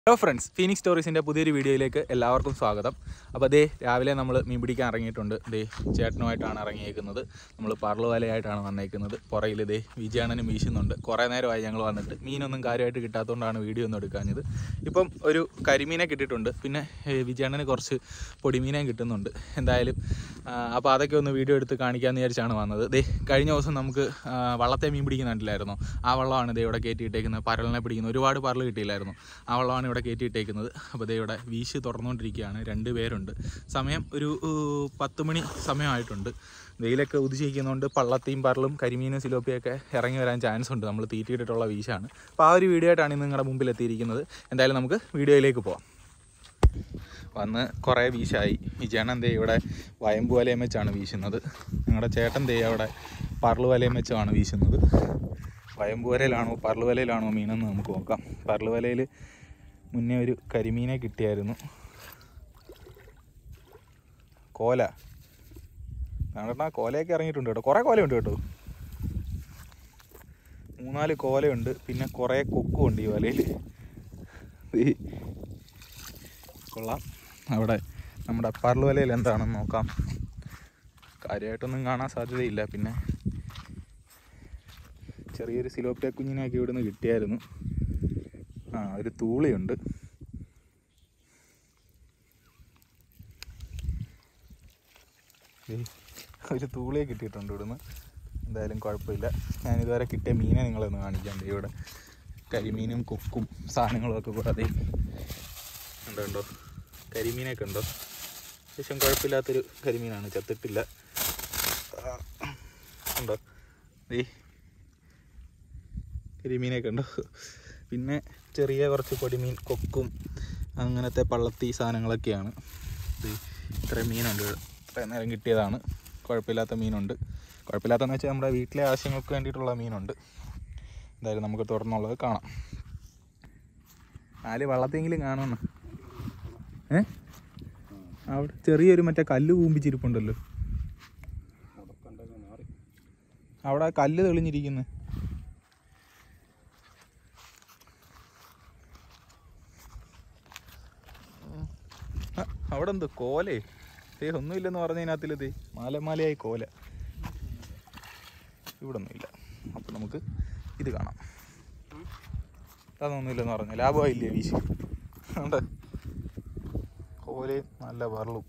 Hello friends Phoenix സ്റ്റോറീസിൻ്റെ പുതിയൊരു വീഡിയോയിലേക്ക് എല്ലാവർക്കും സ്വാഗതം അപ്പോൾ അതേ രാവിലെ നമ്മൾ മീൻ പിടിക്കാൻ ഇറങ്ങിയിട്ടുണ്ട് ദേ ചേട്ടനുമായിട്ടാണ് ഇറങ്ങിയേക്കുന്നത് നമ്മൾ പറളുവലയായിട്ടാണ് വന്നേക്കുന്നത് പുറയിൽ ദേ വിജയാണനും വീശുന്നുണ്ട് കുറേ നേരമായി ഞങ്ങൾ വന്നിട്ട് മീനൊന്നും കാര്യമായിട്ട് കിട്ടാത്തതുകൊണ്ടാണ് വീഡിയോ ഒന്നും എടുക്കാഞ്ഞത് ഇപ്പം ഒരു കരിമീനെ കിട്ടിയിട്ടുണ്ട് പിന്നെ ഏ, വിജയാണന് കുറച്ച് പൊടിമീനേയും കിട്ടുന്നുണ്ട് എന്തായാലും ആ, അപ്പോൾ അതൊക്കെ ഒന്ന് വീഡിയോ എടുത്ത് കാണിക്കാമെന്ന് വിചാരിച്ചാണ് വന്നത് ദേ കഴിഞ്ഞ ദിവസം നമുക്ക് ആ, വള്ളത്തെ മീൻ പിടിക്കുന്ന കണ്ടില്ലായിരുന്നോ ആ വള്ളമാണ് ദേ ഇവിടെ കയറ്റിയിട്ടേക്കുന്നത് പരലിനെ പിടിക്കുന്ന ഒരുപാട് പരൽ കിട്ടിയില്ലായിരുന്നു ആ വള്ളമാണ് ഇവിടെ കയറ്റിയിട്ടേക്കുന്നത് അപ്പോൾ ദേ ഇവിടെ വീശ് തുറന്നുകൊണ്ടിരിക്കുകയാണ് രണ്ട് പേരുണ്ട് സമയം ഒരു ഏർ, പത്ത് മണി സമയമായിട്ടുണ്ട് വെയിലൊക്കെ ഉദിച്ചിരിക്കുന്നതുകൊണ്ട് പള്ളത്തിയും പരലും കരിമീനും സിലോപ്പിയൊക്കെ ഇറങ്ങി വരാൻ ചാൻസ് ഉണ്ട് നമ്മൾ തീറ്റിയിട്ടിട്ടുള്ള വീശാണ് അപ്പോൾ ആ ഒരു വീഡിയോ ആയിട്ടാണ് ഇന്ന് നിങ്ങളുടെ മുമ്പിൽ എത്തിയിരിക്കുന്നത് എന്തായാലും നമുക്ക് വീഡിയോയിലേക്ക് പോവാം വന്ന് കുറേ വീശായി വിജയണ്ണൻ ദേ ഇവിടെ വയമ്പ് വലയം വെച്ചാണ് വീശുന്നത് ഞങ്ങളുടെ ചേട്ടൻ ദേ അവിടെ പറള് വലയം വെച്ചാണ് വീശുന്നത് വയമ്പ് വലയിലാണോ പറള് വലയിലാണോ മീനെന്ന് നമുക്ക് നോക്കാം പറള് വലയിൽ മുന്നേ ഒരു കരിമീനെ കിട്ടിയായിരുന്നു കോല ഞങ്ങളുടെ കോലയൊക്കെ ഇറങ്ങിയിട്ടുണ്ട് കേട്ടോ കുറേ കോലയുണ്ട് കേട്ടോ മൂന്നാല് കോലയുണ്ട് പിന്നെ കുറേ കൊക്കും ഉണ്ട് ഈ വലയിൽ കൊള്ളാം അവിടെ നമ്മുടെ പറല് വലയിൽ എന്താണെന്ന് നോക്കാം കാര്യമായിട്ടൊന്നും കാണാൻ സാധ്യതയില്ല പിന്നെ ചെറിയൊരു സിലോപ്പിയ കുഞ്ഞിനെയൊക്കെ ഇവിടുന്ന് കിട്ടിയായിരുന്നു ആ ഒരു തൂളിയുണ്ട് ഏയ്, ഒരു തൂളിയെ കിട്ടിയിട്ടുണ്ട് ഇവിടുന്ന് എന്തായാലും കുഴപ്പമില്ല ഞാനിതുവരെ കിട്ടിയ മീനെ നിങ്ങളൊന്ന് കാണിക്കാം ദേ ഇവിടെ കരിമീനും കൊക്കും സാധനങ്ങളും ഒക്കെ കൂടെ അതേ ഉണ്ടോ ഉണ്ടോ കരിമീനൊക്കെ ഉണ്ടോ അത്യാവശ്യം കുഴപ്പമില്ലാത്തൊരു കരിമീനാണ് ചത്തിട്ടില്ല ആ, ഉണ്ടോ ദേ കരിമീനൊക്കെ ഉണ്ടോ പിന്നെ ചെറിയ കുറച്ച് പൊടിമീൻ കൊക്കും അങ്ങനത്തെ പള്ളത്തി സാധനങ്ങളൊക്കെയാണ് ദേ ഇത്രയും മീനുണ്ട് ഇത്രയും നേരം കിട്ടിയതാണ് കുഴപ്പമില്ലാത്ത മീനുണ്ട് കുഴപ്പമില്ലാത്തതെന്ന് വെച്ചാൽ നമ്മുടെ വീട്ടിലെ ആവശ്യങ്ങൾക്ക് വേണ്ടിയിട്ടുള്ള മീനുണ്ട് എന്തായാലും നമുക്ക് തുറന്നുള്ളത് കാണാം നാല് വള്ളത്തെങ്കിലും കാണുമെന്ന് ഏ അവിടെ ചെറിയൊരു മറ്റേ കല്ല് കൂമ്പിച്ചിരിപ്പുണ്ടല്ലോ അവിടെ ആ കല്ല് തെളിഞ്ഞിരിക്കുന്നു ആ, അവിടെ എന്തോ കോലേ ഏ ഒന്നുമില്ലെന്ന് പറഞ്ഞതിനകത്തിലത് മാലമാലയായി കോല ഇവിടെ ഒന്നുമില്ല അപ്പം നമുക്ക് ഇത് കാണാം അതൊന്നുമില്ലെന്ന് പറഞ്ഞു ലാഭമായില്ലേ വീശി ഉണ്ട് കോലയും നല്ല വറളും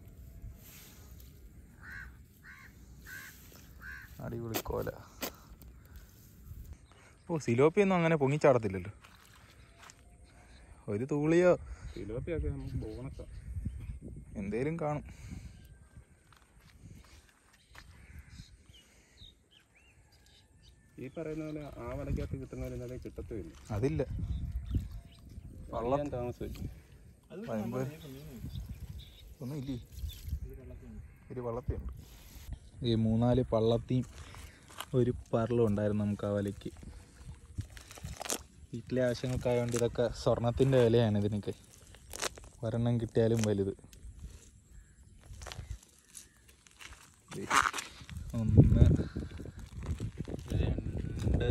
അടിപൊളി കോല ഓ സിലോപ്പിയൊന്നും അങ്ങനെ പൊങ്ങിച്ചാടത്തില്ലല്ലോ ഒരു തൂളിയോ സിലോപ്പിയൊക്കെ നമുക്ക് ബോണസാ എന്തേലും കാണും ഈ പറയുന്ന പോലെ ആ വലക്കകത്ത് കിട്ടുന്ന പോലെ ഇന്നലെ കിട്ടത്തുമില്ല അതില്ല വള്ളം അറിയാൻ താമസിച്ചു വയമ്പ് ഒന്നും ഇല്ലേ ഒരു വള്ളത്തിയുണ്ട് ഈ മൂന്നാല് പള്ളത്തിയും ഒരു പറലും ഉണ്ടായിരുന്നു നമുക്ക് ആ വലയ്ക്ക് വീട്ടിലെ ആവശ്യങ്ങൾക്കായതുകൊണ്ട് ഇതൊക്കെ സ്വർണത്തിൻ്റെ വിലയാണ് ഇതിനൊക്കെ ഒരെണ്ണം കിട്ടിയാലും വലുത് ദേ, ഒന്ന് രണ്ട്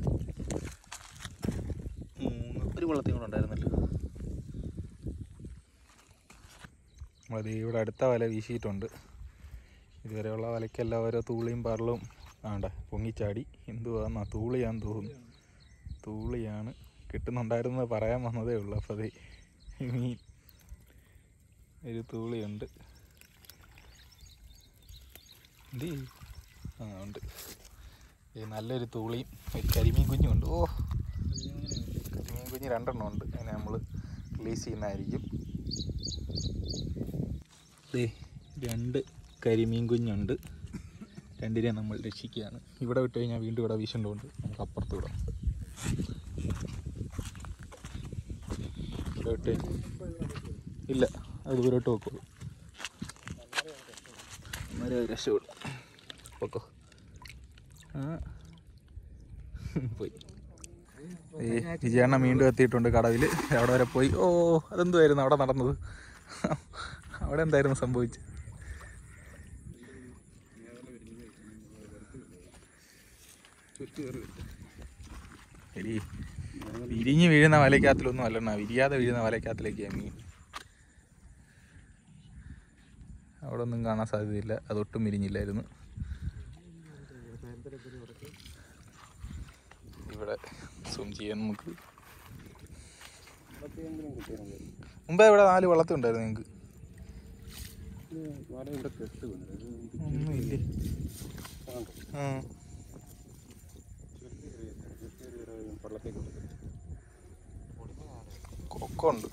മൂന്ന് ഒരു വള്ളത്തിയും കൂടെ ഉണ്ടായിരുന്നല്ലോ നമ്മളത് ഇവിടെ അടുത്ത വല വീശിയിട്ടുണ്ട് ഇതുവരെയുള്ള വലയ്ക്കെല്ലാം ഓരോ തൂളിയും പറളും ആണ്ട പൊങ്ങിച്ചാടി എന്തുവാന്നാ തൂളിയാന്ന് തോന്നുന്നു തൂളിയാണ് കിട്ടുന്നുണ്ടായിരുന്നത് പറയാൻ വന്നതേ ഉള്ളൂ അപ്പോൾ അത് മീൻ ഒരു തൂളിയുണ്ട് എന്ത് ചെയ്യും? ആ ഉണ്ട് ഈ നല്ലൊരു തൂളിയും ഒരു കരിമീൻ കുഞ്ഞുണ്ട് ഓ കരിമീൻ കുഞ്ഞ് രണ്ടെണ്ണം ഉണ്ട് അതിനെ നമ്മൾ റിലീസ് ചെയ്യുന്നതായിരിക്കും ദേ രണ്ട് കരിമീൻ കുഞ്ഞുണ്ട് രണ്ടിനെ നമ്മൾ രക്ഷിക്കുകയാണ് ഇവിടെ വിട്ട് കഴിഞ്ഞാൽ വീണ്ടും ഇവിടെ വീശുണ്ടോണ്ട് നമുക്ക് അപ്പുറത്ത് വിടാം ഇവിടെ വിട്ട് ഇല്ല അത് ദൂരോട്ട് വെക്കോളൂ അന്നേരം അത് രക്ഷപ്പെടും വെക്കോ ആ പോയി ഈ വിജയണ്ണ വീണ്ടും എത്തിയിട്ടുണ്ട് കടവിൽ അവിടെ വരെ പോയി ഓ അതെന്തുമായിരുന്നു അവിടെ നടന്നത് അവിടെ എന്തായിരുന്നു സംഭവിച്ചത് ചുറ്റി കയറി വരും എലി വിരിഞ്ഞ് വീഴുന്ന വലയ്ക്കകത്തിലൊന്നും അല്ലണ്ണ വിരിയാതെ വീഴുന്ന വലയ്ക്കകത്തിലേക്കാണ് മീൻ അവിടെ ഒന്നും കാണാൻ സാധ്യതയില്ല അതൊട്ടും വിരിഞ്ഞില്ലായിരുന്നു ഇവിടെ സൂം ചെയ്യാൻ നമുക്ക് വലത്തെങ്കിലും കിട്ടിയാൽ മുമ്പേ ഇവിടെ നാല് വള്ളത്തുണ്ടായിരുന്നു നിങ്ങൾക്ക് വല ഇവിടെ കെട്ട് വന്നത് ഇത് എന്ത് ഒന്നും ഇല്ലേ കാണണ്ടോ? ആ ചെറിയ ചെറിയ ചെറിയ ചെറിയ വെള്ളത്തേക്ക് ഇട്ടത്. കൊക്കുണ്ട്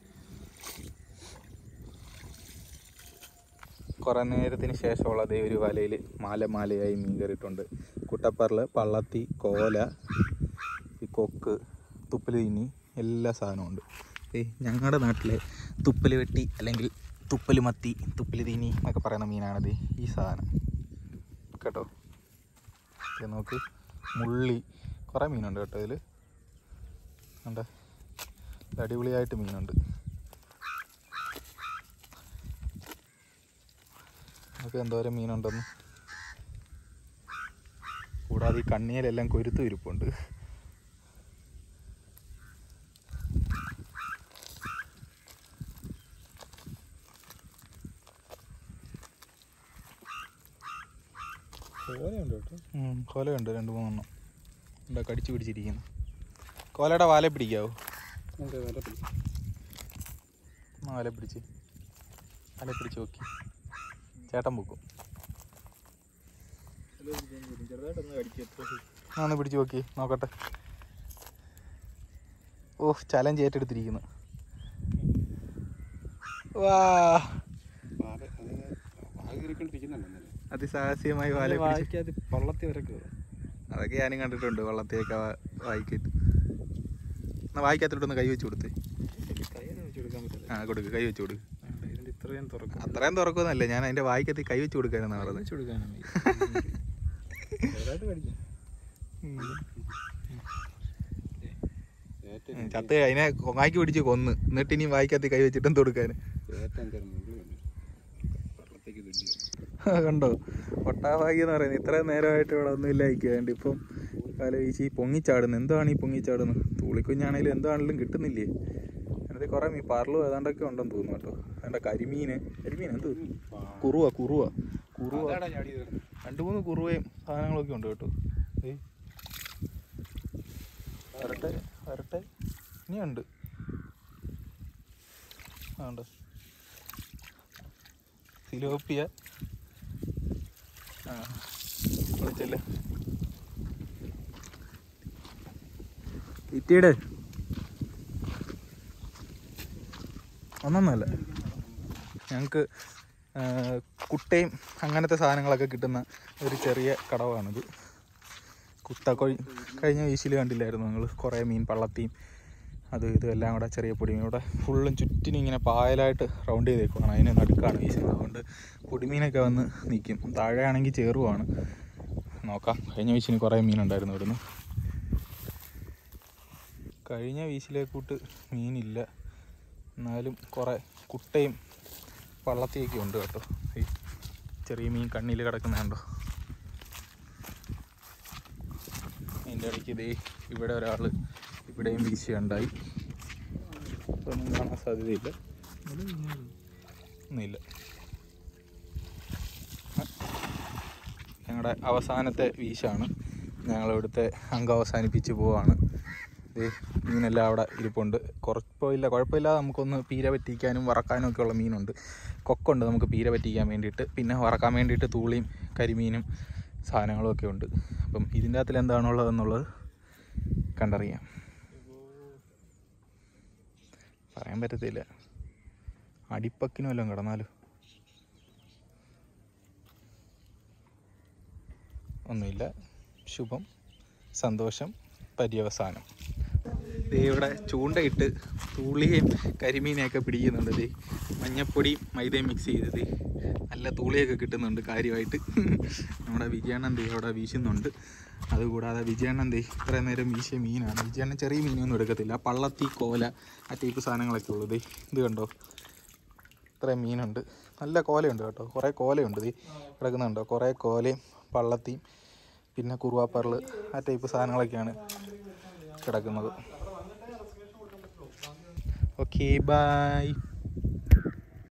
കുറെ നേരത്തിന് ശേഷമുള്ള അതേ ഒരു വലയിൽ മാല മാലയായി മീൻ കയറിയിട്ടുണ്ട് കുട്ടപ്പറല് പള്ളത്തി കോല ഈ കൊക്ക് തുപ്പല് തിന്നി എല്ലാ സാധനവും ഉണ്ട് ഏയ് ഞങ്ങളുടെ നാട്ടിലെ തുപ്പല് വെട്ടി അല്ലെങ്കിൽ തുപ്പല് മത്തി തുപ്പല് തീനി എന്നൊക്കെ പറയുന്ന മീനാണിത് ഈ സാധനം കേട്ടോ ഇത് നോക്ക് മുള്ളി കുറേ മീനുണ്ട് കേട്ടോ ഇതിൽ കണ്ടേ ഇത് അടിപൊളിയായിട്ട് മീനുണ്ട് നമുക്ക് എന്തോരം മീനുണ്ടെന്ന് കൂടാതെ ഈ കണ്ണിയിലെല്ലാം കൊരുത്തു ഇരിപ്പുണ്ട് കോലയുണ്ട് കേട്ടോ ഉം, കോലയുണ്ട് രണ്ട് മൂന്നെണ്ണം എന്താ കടിച്ചു പിടിച്ചിരിക്കുന്നു കോലയുടെ വാല പിടിക്കാവോ നമുക്ക് വില പിടിക്കും എന്നാ വാല പിടിച്ച് വാല പിടിച്ച് നോക്കി ചേട്ടൻ പൊക്കും ആ, ഒന്ന് പിടിച്ച് നോക്കി നോക്കട്ടെ ഓ ചലഞ്ച് ഏറ്റെടുത്തിരിക്കുന്നു വാ വാല അതിങ്ങനെ വാകിരിക്കൊണ്ടിരിക്കുന്നുണ്ടല്ലേ അതിസാഹസികമായി വാല പിടിച്ച് വായിക്കാതെ പള്ളത്തി വരെ കയറും അതൊക്കെ ഞാനും കണ്ടിട്ടുണ്ട് വള്ളത്തേക്ക് വായിക്കത്ത് എന്നാ വായിക്കത്തിട്ടൊന്ന് കൈ വെച്ച് കൊടുത്ത് കയ്യിൽ വെച്ച് കൊടുക്കാൻ പറ്റില്ല ആ കൊടുക്ക് കൈ വെച്ച് കൊടുക്ക് ഇതിന്റെ ഇത്രയും തുറക്കും അത്രയും തുറക്കൊന്നുമല്ല ഞാൻ അതിന്റെ വായിക്കത്തി കൈ വെച്ച് കൊടുക്കാനാണ് പറഞ്ഞത് വെച്ച് കൊടുക്കാനാണ് ചെറുതായിട്ട് കടിക്കാം ഏറ്റവും ഉം, ചത്ത് അതിനെ കൊങ്ങാക്കി പിടിച്ച് കൊന്ന് എന്നിട്ട് ഇനി വായിക്കത്തി കൈ വെച്ചിട്ടും കൊടുക്കാൻ ഏറ്റവും ചെറു മുള്ളുണ്ട് പള്ളത്തേക്ക് തുല്യം കണ്ടോ ഒട്ടാഭാഗ്യം എന്ന് പറയുന്നത് ഇത്രയും നേരമായിട്ട് ഇവിടെ ഒന്നും ഇല്ലായിരിക്കും വേണ്ടി ഇപ്പം കാല വീശി പൊങ്ങിച്ചാടുന്നു എന്താണ് ഈ പൊങ്ങിച്ചാടുന്നത് തൂളിക്കുഞ്ഞാണേലും എന്താണെങ്കിലും കിട്ടുന്നില്ലേ അതിനകത്ത് കുറേ മീൻ പറലും ഏതാണ്ടൊക്കെ ഉണ്ടെന്ന് തോന്നുന്നു കേട്ടോ അതിൻ്റെ കരിമീന് കരിമീൻ എന്ത് കുറുവ കുറുവ കുറുവ അതാടാ ചാടി കയറുന്നത് രണ്ട് മൂന്ന് കുറുവയും സാധനങ്ങളൊക്കെ ഉണ്ട് കേട്ടോ ഏയ് വരട്ടെ വരട്ടെ ഇനിയുണ്ട് ആണ്ട് സിലോപ്പിയ ആ വിളിച്ചല്ലേ ഇറ്റിയുടെ ഒന്നൊന്നല്ല ഞങ്ങൾക്ക് കുട്ടയും അങ്ങനത്തെ സാധനങ്ങളൊക്കെ കിട്ടുന്ന ഒരു ചെറിയ കടവാണിത് കുട്ട കൊഴി കഴിഞ്ഞ വീശിൽ കണ്ടില്ലായിരുന്നു നിങ്ങൾ കുറേ മീൻ പള്ളത്തിയും അത് ഇതും എല്ലാം കൂടെ ചെറിയ പൊടിമീൻ ഇവിടെ ഫുള്ളും ചുറ്റിനും ഇങ്ങനെ പായലായിട്ട് റൗണ്ട് ചെയ്തേക്കുവാണ് അതിന് നടുക്കാണ് വീശുന്നത് അതുകൊണ്ട് പൊടിമീനൊക്കെ വന്ന് നിൽക്കും താഴെയാണെങ്കിൽ ചേറുവാണ് നോക്കാം കഴിഞ്ഞ വീശിന് കുറേ മീനുണ്ടായിരുന്നു ഇവിടുന്ന് കഴിഞ്ഞ വീശിലെ കൂട്ട് മീനില്ല എന്നാലും കുറേ കുട്ടയും വള്ളത്തിയൊക്കെ ഉണ്ട് കേട്ടോ ഈ ചെറിയ മീൻ കണ്ണിൽ കിടക്കുന്നുണ്ടോ അതിൻ്റെ ഇടയ്ക്ക് ഇതേ ഇവിടെ ഒരാൾ ഇവിടെയും വീശിയുണ്ടായി ഒന്നും കാണാൻ സാധ്യതയില്ല ഒന്നുമില്ല ഞങ്ങളുടെ അവസാനത്തെ വീശാണ് ഞങ്ങളിവിടുത്തെ അംഗം അവസാനിപ്പിച്ച് പോവാണ് ദേ മീനെല്ലാം അവിടെ ഇരിപ്പുണ്ട് കുഴപ്പമില്ല കുഴപ്പമില്ലാതെ നമുക്കൊന്ന് പീര പറ്റിക്കാനും വറക്കാനും ഒക്കെ ഉള്ള മീനുണ്ട് കൊക്കുണ്ട് നമുക്ക് പീര പറ്റിക്കാൻ വേണ്ടിയിട്ട് പിന്നെ വറക്കാൻ വേണ്ടിയിട്ട് തൂളിയും കരിമീനും സാധനങ്ങളും ഒക്കെ ഉണ്ട് അപ്പം ഇതിൻ്റെ അകത്തിൽ എന്താണുള്ളതെന്നുള്ളത് കണ്ടറിയാം പറയാൻ പറ്റത്തില്ല അടിപ്പക്കിനും വല്ലതും കിടന്നാലോ ഒന്നുമില്ല ശുഭം സന്തോഷം പര്യവസാനം ദേ ഇവിടെ ചൂണ്ടയിട്ട് തൂളിയും കരിമീനെയൊക്കെ പിടിക്കുന്നുണ്ട് ദേ മഞ്ഞപ്പൊടിയും മൈദയും മിക്സ് ചെയ്ത് ദേ നല്ല തൂളിയൊക്കെ കിട്ടുന്നുണ്ട് കാര്യമായിട്ട് നമ്മുടെ വിജയണ്ണൻ ദേ അവിടെ വീശുന്നുണ്ട് അതുകൂടാതെ വിജയണ്ണൻ ദേ ഇത്രയും നേരം വീശിയ മീനാണ് വിജയണ്ണൻ ചെറിയ മീനൊന്നും എടുക്കത്തില്ല പള്ളത്തി കോല ആ ടൈപ്പ് സാധനങ്ങളൊക്കെ ഉള്ളൂ ദേ ഇത് കണ്ടോ ഇത്രയും മീനുണ്ട് നല്ല കോലയുണ്ട് കേട്ടോ കുറേ കോലയുണ്ട് ദേ കിടക്കുന്നുണ്ടോ കുറേ കോലയും പള്ളത്തിയും പിന്നെ കുറുവാപ്പറല് ആ ടൈപ്പ് സാധനങ്ങളൊക്കെയാണ് കിടക്കുന്നത് ഓക്കെ ബൈ